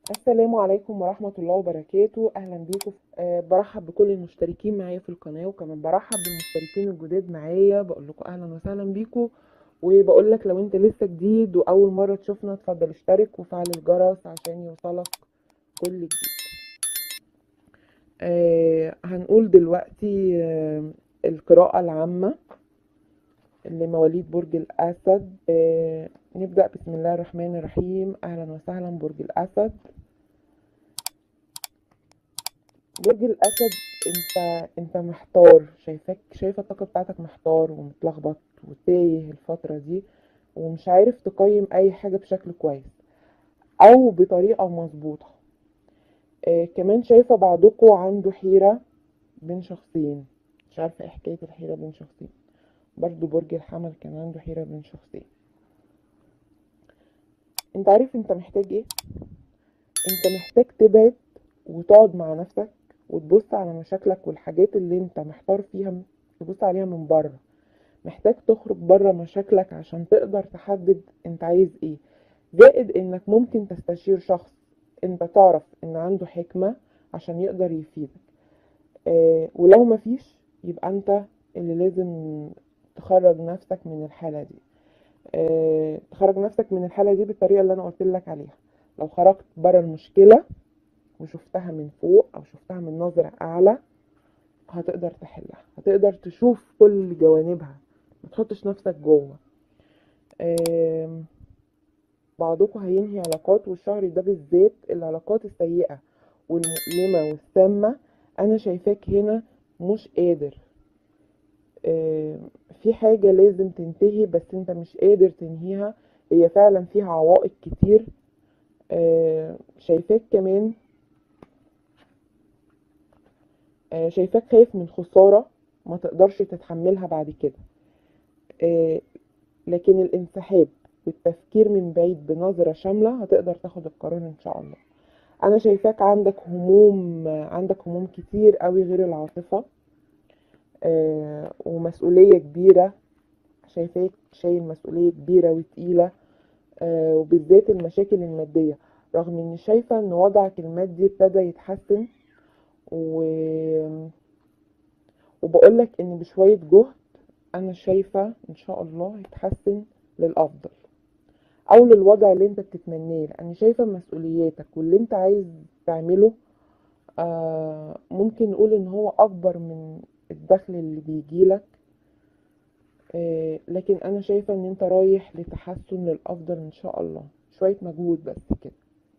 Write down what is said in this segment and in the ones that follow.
السلام عليكم ورحمة الله وبركاته أهلا بيكم أه برحب بكل المشتركين معايا في القناة وكمان برحب بالمشتركين الجداد معايا بقول لكم أهلا وسهلا بيكم وبقول لك لو انت لسه جديد وأول مرة تشوفنا اتفضل اشترك وفعل الجرس عشان يوصلك كل جديد أه هنقول دلوقتي أه القراءة العامة لمواليد برج الأسد أه نبدأ بسم الله الرحمن الرحيم أهلا وسهلا برج الأسد برج الأسد أنت أنت محتار شايفاك شايفة الطاقة بتاعتك محتار ومتلخبط وتايه الفترة دي ومش عارف تقيم أي حاجة بشكل كويس أو بطريقة مظبوطة آه كمان شايفة بعضكم عنده حيرة بين شخصين مش عارفة ايه حكاية الحيرة بين شخصين برضو برج الحمل كان عنده حيرة بين شخصين انت عارف انت محتاج ايه انت محتاج تبعد وتقعد مع نفسك وتبص على مشاكلك والحاجات اللي انت محتار فيها تبص عليها من بره محتاج تخرج بره مشاكلك عشان تقدر تحدد انت عايز ايه زائد انك ممكن تستشير شخص انت تعرف ان عنده حكمة عشان يقدر يفيدك اه ولو مفيش يبقى انت اللي لازم تخرج نفسك من الحالة دي اه تخرج نفسك من الحالة دي بالطريقة اللي انا قلت لك عليها لو خرجت بره المشكلة وشفتها من فوق او شفتها من نظرة اعلى هتقدر تحلها هتقدر تشوف كل جوانبها ما تحطش نفسك جوه بعضكم هينهي علاقات والشهر ده بالذات العلاقات السيئة والمؤلمة والسامة انا شايفاك هنا مش قادر في حاجة لازم تنتهي بس انت مش قادر تنهيها هي فعلا فيها عوائق كتير شايفاك كمان شايفاك خايف من خسارة ما تقدرش تتحملها بعد كده لكن الانسحاب والتفكير من بعيد بنظرة شاملة هتقدر تاخد القرار ان شاء الله انا شايفاك عندك هموم عندك هموم كتير قوي غير العاطفة ومسؤولية كبيرة شايفاك شايل مسؤولية كبيرة وتقيلة وبالذات المشاكل المادية رغم اني شايفة ان وضعك المادي ابتدى يتحسن و... وبقولك ان بشوية جهد انا شايفة ان شاء الله يتحسن للافضل او للوضع اللي انت بتتمناه لان شايفة مسؤولياتك واللي انت عايز تعمله آه ممكن نقول ان هو اكبر من الدخل اللي بيجيلك آه لكن انا شايفة ان انت رايح لتحسن للافضل ان شاء الله شوية مجهود بس كده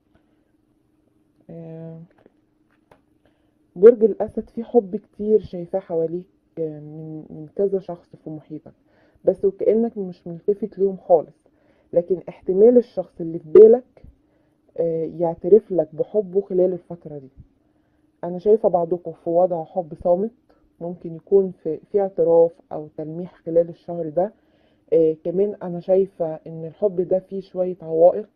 آه برج الاسد فيه حب كتير شايفاه حواليك من من كذا شخص في محيطك بس وكانك مش ملتفت ليهم خالص لكن احتمال الشخص اللي في بالك يعترف لك بحبه خلال الفترة دي انا شايفة بعضكم في وضع حب صامت ممكن يكون في, في اعتراف او تلميح خلال الشهر ده آه كمان انا شايفة ان الحب ده فيه شوية عوائق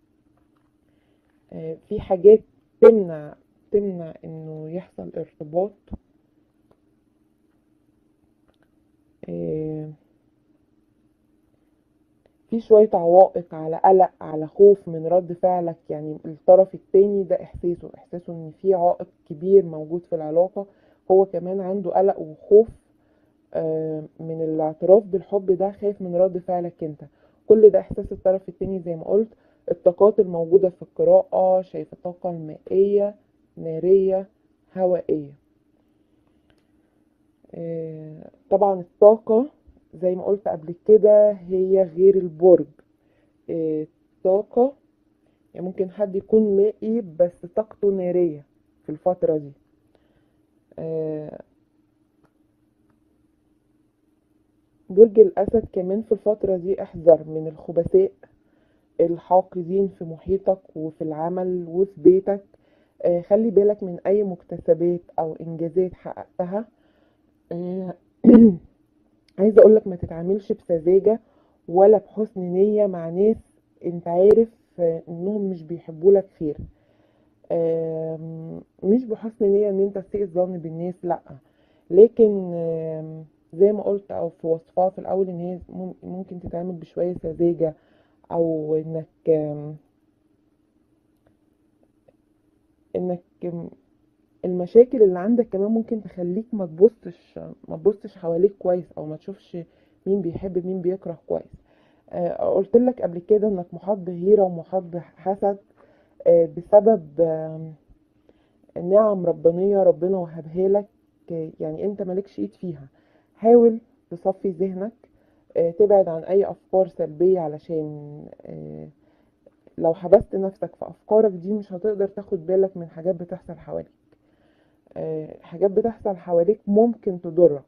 آه في حاجات تمنع تمنع انه يحصل ارتباط آه في شوية عوائق على قلق على خوف من رد فعلك يعني الطرف التاني ده احساسه احساسه ان في عائق كبير موجود في العلاقة هو كمان عنده قلق وخوف من الاعتراف بالحب ده خايف من رد فعلك انت كل ده احساس الطرف التاني زي ما قلت الطاقات الموجودة في القراءة شايفة الطاقة المائية نارية هوائية طبعا الطاقة زي ما قلت قبل كده هي غير البرج طاقة يعني ممكن حد يكون مائي بس طاقته نارية في الفترة دي برج الأسد كمان في الفترة دي احذر من الخبثاء الحاقدين في محيطك وفي العمل وفي بيتك خلي بالك من أي مكتسبات أو إنجازات حققتها عايزه اقولك ما تتعاملش بسذاجه ولا بحسن نيه مع ناس انت عارف انهم مش بيحبوا لك خير مش بحسن نيه ان انت تسيء الظن بالناس لا لكن زي ما قلت او في وصفها في الاول ان هي ممكن تتعامل بشويه سذاجه او انك انك م- المشاكل اللي عندك كمان ممكن تخليك ما تبصش ما تبصش حواليك كويس او ما تشوفش مين بيحب مين بيكره كويس آه، قلت لك قبل كده انك محاط بغيرة ومحاط بحسد آه، بسبب آم، نعم ربانية ربنا وهبها لك آه، يعني انت مالكش ايد فيها حاول تصفي ذهنك آه، تبعد عن اي افكار سلبية علشان آه، لو حبست نفسك في افكارك دي مش هتقدر تاخد بالك من حاجات بتحصل حواليك آه، حاجات بتحصل حواليك ممكن تضرك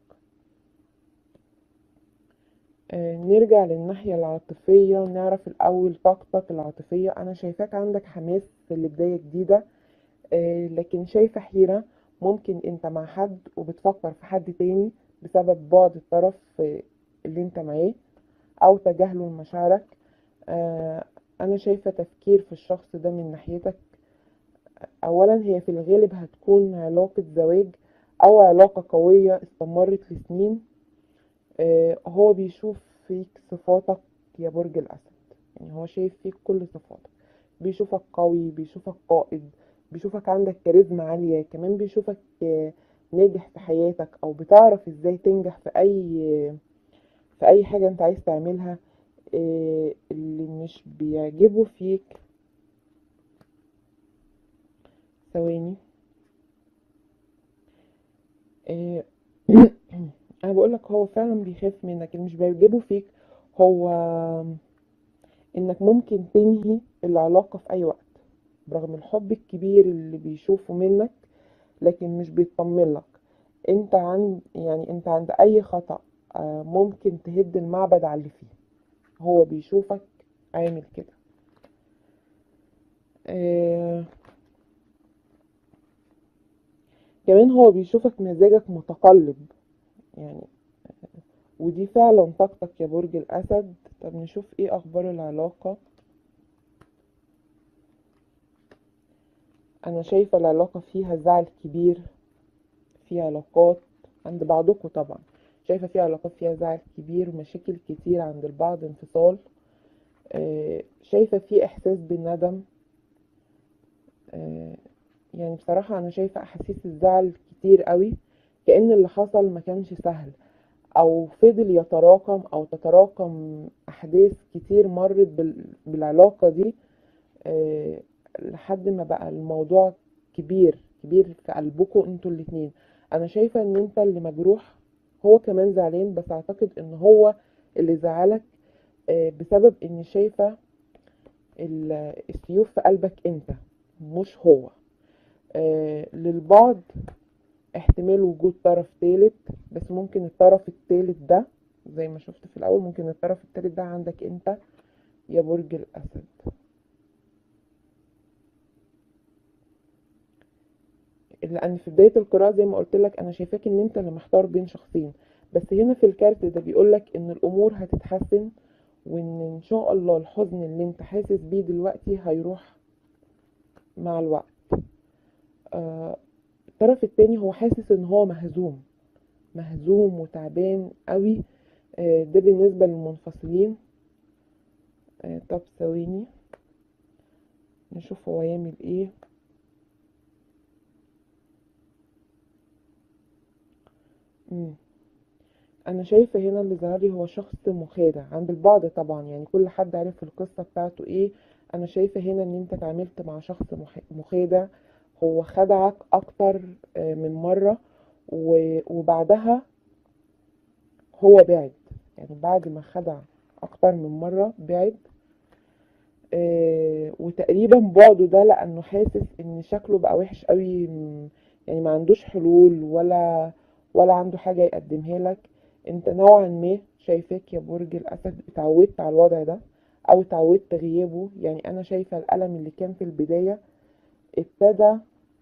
آه، نرجع للناحية العاطفية نعرف الأول طاقتك العاطفية أنا شايفاك عندك حماس لبداية جديدة آه، لكن شايفة حيرة ممكن أنت مع حد وبتفكر في حد تاني بسبب بعد الطرف آه، اللي أنت معاه أو تجاهله لمشاعرك آه، أنا شايفة تفكير في الشخص ده من ناحيتك أولا هي في الغالب هتكون علاقة زواج أو علاقة قوية استمرت لسنين آه، هو بيشوف فيك صفاتك يا برج الأسد يعني هو شايف فيك كل صفاتك بيشوفك قوي بيشوفك قائد بيشوفك عندك كاريزما عالية كمان بيشوفك آه، ناجح في حياتك أو بتعرف ازاي تنجح في أي في أي حاجة انت عايز تعملها آه، اللي مش بيعجبه فيك ثواني آه، انا بقولك هو فعلا بيخاف منك اللي مش بيعجبه فيك هو انك ممكن تنهي العلاقة في اي وقت برغم الحب الكبير اللي بيشوفه منك لكن مش بيطمن لك انت عند يعني انت عند اي خطأ آه، ممكن تهد المعبد على اللي فيه هو بيشوفك عامل كده آه، كمان هو بيشوفك مزاجك متقلب يعني ودي فعلا طاقتك يا برج الأسد طب نشوف ايه أخبار العلاقة أنا شايفة العلاقة فيها زعل كبير في علاقات عند بعضكم طبعا شايفة في علاقات فيها زعل كبير ومشاكل كتير عند البعض انفصال آه، شايفة في إحساس بالندم آه، يعني بصراحة أنا شايفة أحاسيس الزعل كتير قوي كأن اللي حصل ما كانش سهل أو فضل يتراكم أو تتراكم أحداث كتير مرت بال- بالعلاقة دي آه، لحد ما بقى الموضوع كبير كبير في قلبكم انتوا الاتنين انا شايفة ان انت اللي مجروح هو كمان زعلان بس اعتقد ان هو اللي زعلك آه، بسبب اني شايفة ال- السيوف في قلبك انت مش هو آه، للبعض احتمال وجود طرف تالت بس ممكن الطرف التالت ده زي ما شفت في الاول ممكن الطرف التالت ده عندك انت يا برج الاسد لان في بدايه القراءه زي ما قلت لك انا شايفاك ان انت اللي محتار بين شخصين بس هنا في الكارت ده بيقولك ان الامور هتتحسن وان ان شاء الله الحزن اللي انت حاسس بيه دلوقتي هيروح مع الوقت آه الطرف التاني هو حاسس ان هو مهزوم مهزوم وتعبان قوي آه ده بالنسبه للمنفصلين آه طب ثواني نشوف هو يعمل ايه مم. انا شايفه هنا اللي ظهر لي هو شخص مخادع عند البعض طبعا يعني كل حد عارف القصه بتاعته ايه انا شايفه هنا ان انت اتعاملت مع شخص مخ- مخادع هو خدعك اكتر آه، من مره و- وبعدها هو بعد يعني بعد ما خدع اكتر من مره بعد آه، وتقريبا بعده ده لانه حاسس ان شكله بقى وحش قوي م- يعني ما عندوش حلول ولا ولا عنده حاجة يقدمها لك انت نوعا ما شايفاك يا برج الاسد اتعودت على الوضع ده او اتعودت غيابه يعني انا شايفة الالم اللي كان في البداية ابتدى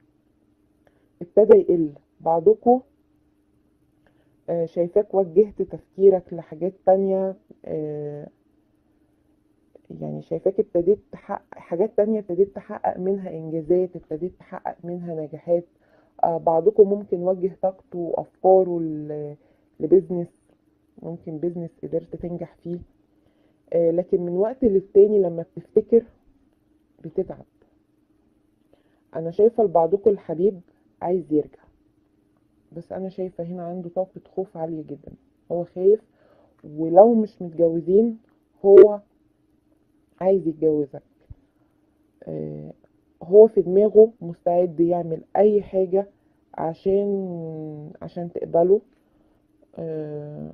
ابتدى يقل بعضكم آه، شايفاك وجهت تفكيرك لحاجات تانية آه، يعني شايفاك ابتديت تحقق حاجات تانية ابتديت تحقق منها إنجازات ابتديت تحقق منها نجاحات آه، بعضكم ممكن وجه طاقته وأفكاره ل- لبزنس ممكن بزنس قدرت تنجح فيه آه، لكن من وقت للتاني لما بتفتكر بتتعب انا شايفة لبعضكم الحبيب عايز يرجع بس انا شايفة هنا عنده طاقة خوف عالية جدا هو خايف ولو مش متجوزين هو عايز يتجوزك آه، هو في دماغه مستعد يعمل اي حاجة عشان عشان تقبله آه،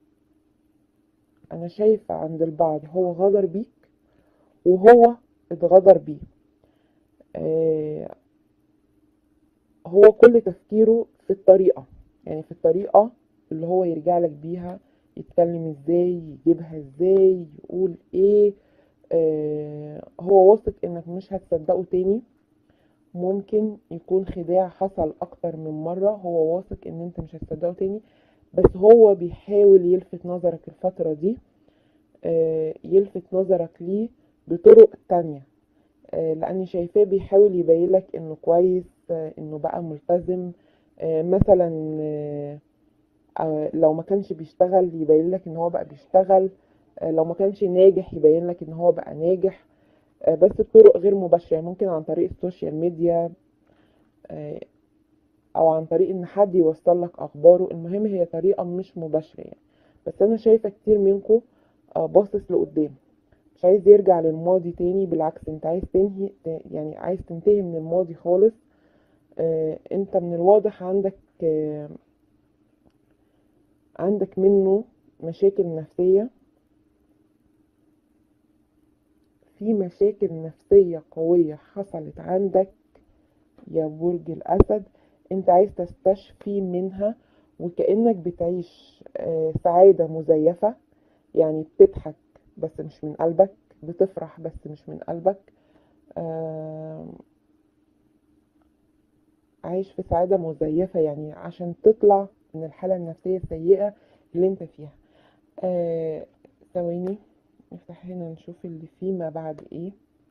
انا شايفة عند البعض هو غدر بيك وهو اتغدر بيه آه، هو كل تفكيره في الطريقة يعني في الطريقة اللي هو يرجع لك بيها يتكلم ازاي يجيبها ازاي يقول ايه آه هو واثق انك مش هتصدقه تاني ممكن يكون خداع حصل اكتر من مرة هو واثق ان انت مش هتصدقه تاني بس هو بيحاول يلفت نظرك الفترة دي آه يلفت نظرك ليه بطرق تانية آه لاني شايفاه بيحاول يبينلك انه كويس آه انه بقى ملتزم آه مثلا آه آه، لو ما كانش بيشتغل يبين لك ان هو بقى بيشتغل آه، لو ما كانش ناجح يبين لك ان هو بقى ناجح آه، بس بطرق غير مباشرة يعني ممكن عن طريق السوشيال ميديا آه، او عن طريق ان حد يوصل لك اخباره المهم هي طريقة مش مباشرة يعني بس انا شايفة كتير منكم باصص لقدام مش عايز يرجع للماضي تاني بالعكس انت عايز تنهي يعني عايز تنتهي من الماضي خالص آه، انت من الواضح عندك آه، عندك منه مشاكل نفسية في مشاكل نفسية قوية حصلت عندك يا برج الأسد انت عايز تستشفي منها وكأنك بتعيش آه، سعادة مزيفة يعني بتضحك بس مش من قلبك بتفرح بس مش من قلبك آه، عايش في سعادة مزيفة يعني عشان تطلع من الحالة النفسية السيئة اللي انت فيها آه، ثواني نفتح هنا نشوف اللي فيه ما بعد ايه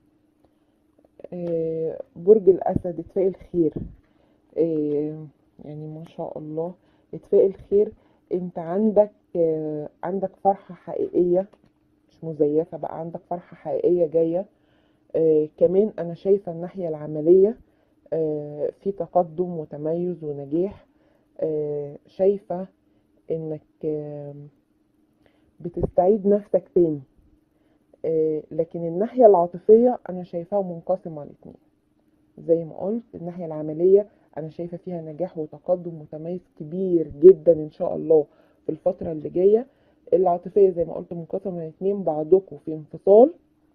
آه، برج الأسد اتفائل خير آه، يعني ما شاء الله اتفائل خير انت عندك آه، عندك فرحة حقيقية مش مزيفة بقى عندك فرحة حقيقية جاية آه، كمان انا شايفة الناحية العملية آه، في تقدم وتميز ونجاح آه، شايفة انك آه، بتستعيد نفسك تاني آه، لكن الناحية العاطفية أنا شايفاها منقسمة الاتنين زي ما قلت الناحية العملية أنا شايفة فيها نجاح وتقدم وتميز كبير جدا إن شاء الله في الفترة اللي جاية العاطفية زي ما قلت منقسمة الاتنين بعضكم في انفصال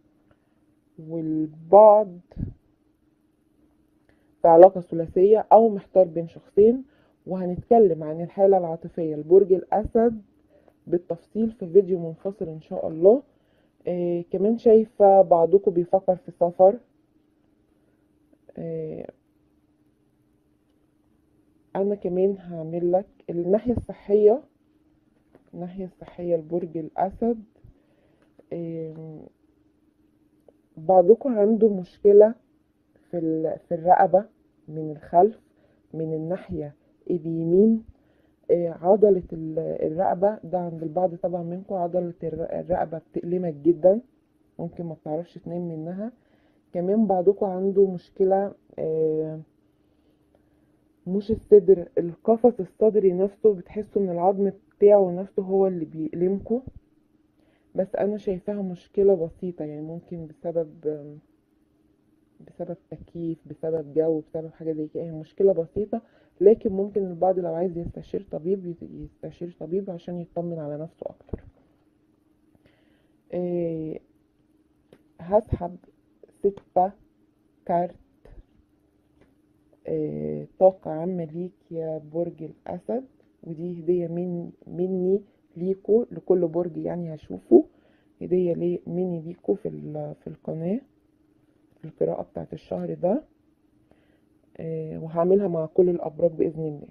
والبعض في علاقة ثلاثية أو محتار بين شخصين وهنتكلم عن الحالة العاطفية لبرج الأسد بالتفصيل في فيديو منفصل إن شاء الله آه كمان شايفة بعضكم بيفكر في سفر آه أنا كمان هعمل لك الناحية الصحية الناحية الصحية لبرج الأسد آه بعضكم عنده مشكلة في ال- في الرقبة من الخلف من الناحية اليمين آه، عضلة ال- الرقبة ده عند البعض طبعا منكم عضلة الر- الرقبة بتألمك جدا ممكن ما بتعرفش تنام منها كمان بعضكم عنده مشكلة آه، مش الصدر القفص الصدري نفسه بتحسوا ان العظم بتاعه نفسه هو اللي بيألمكوا بس انا شايفاها مشكلة بسيطة يعني ممكن بسبب آم، بسبب تكييف بسبب جو بسبب حاجة زي كده هي مشكلة بسيطة لكن ممكن البعض لو عايز يستشير طبيب يت- يستشير طبيب عشان يطمن على نفسه أكتر إيه هسحب ستة كارت إيه طاقة عامة ليك يا برج الأسد ودي هدية من مني ليكو لكل برج يعني هشوفه هدية لي مني ليكو في ال- في القناة في القراءة بتاعت الشهر ده آه، وهعملها مع كل الأبراج بإذن الله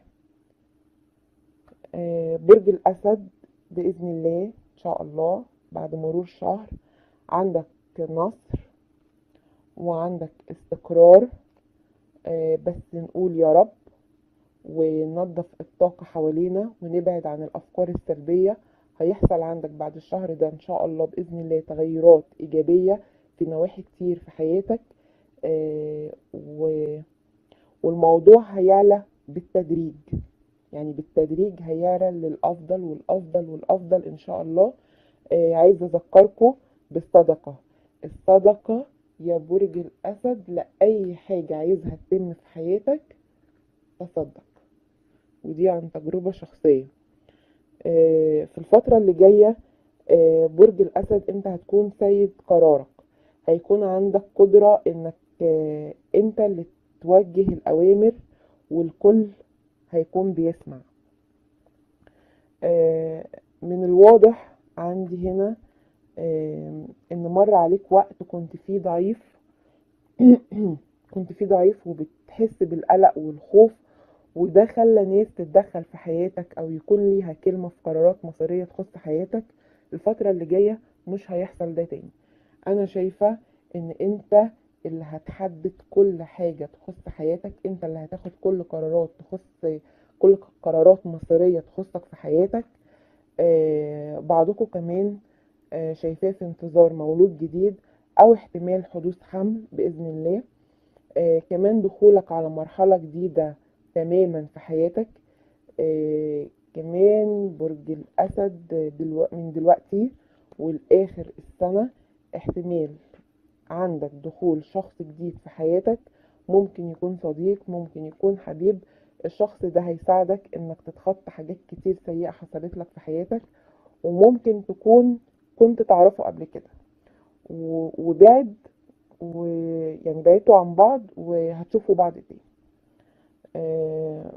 آه، برج الأسد بإذن الله إن شاء الله بعد مرور شهر عندك نصر وعندك استقرار آه، بس نقول يا رب وننظف الطاقة حوالينا ونبعد عن الأفكار السلبية هيحصل عندك بعد الشهر ده إن شاء الله بإذن الله تغيرات إيجابية في نواحي كتير في حياتك آه، و- والموضوع هيعلى بالتدريج يعني بالتدريج هيعلى للأفضل والأفضل والأفضل إن شاء الله آه، عايزة أذكركم بالصدقة الصدقة يا برج الأسد لأي حاجة عايزها تتم في حياتك تصدق ودي عن تجربة شخصية آه، في الفترة اللي جاية آه، برج الأسد أنت هتكون سيد قرارك هيكون عندك قدرة إنك آه، أنت اللي توجه الأوامر والكل هيكون بيسمع آه، من الواضح عندي هنا آه، إن مر عليك وقت كنت فيه ضعيف كنت فيه ضعيف وبتحس بالقلق والخوف وده خلى ناس تتدخل في حياتك او يكون ليها كلمة في قرارات مصيرية تخص حياتك الفترة اللي جاية مش هيحصل ده تاني انا شايفة ان انت اللي هتحدد كل حاجة تخص حياتك انت اللي هتاخد كل قرارات تخص كل قرارات مصيرية تخصك في حياتك آه بعضكم كمان آه شايفاه في انتظار مولود جديد او احتمال حدوث حمل باذن الله آه كمان دخولك على مرحلة جديدة تماما في حياتك آه كمان برج الأسد دلو... من دلوقتي والآخر السنة احتمال عندك دخول شخص جديد في حياتك ممكن يكون صديق ممكن يكون حبيب الشخص ده هيساعدك انك تتخطى حاجات كتير سيئة حصلت لك في حياتك وممكن تكون كنت تعرفه قبل كده و... وبعد ويعني بعدتوا عن بعض وهتشوفوا بعض تاني آه،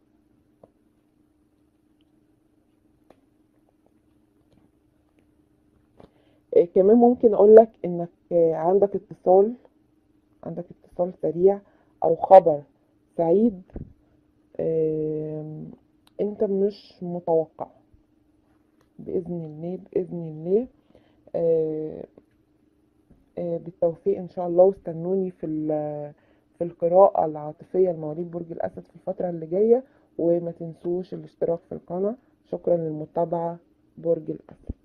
آه، كمان ممكن اقولك انك آه، عندك اتصال عندك اتصال سريع او خبر سعيد آم، انت مش متوقع باذن الله باذن الله آه، آه، بالتوفيق ان شاء الله واستنوني في ال- في القراءة العاطفية لمواليد برج الأسد في الفترة اللي جاية وما تنسوش الاشتراك في القناة شكرا للمتابعة برج الأسد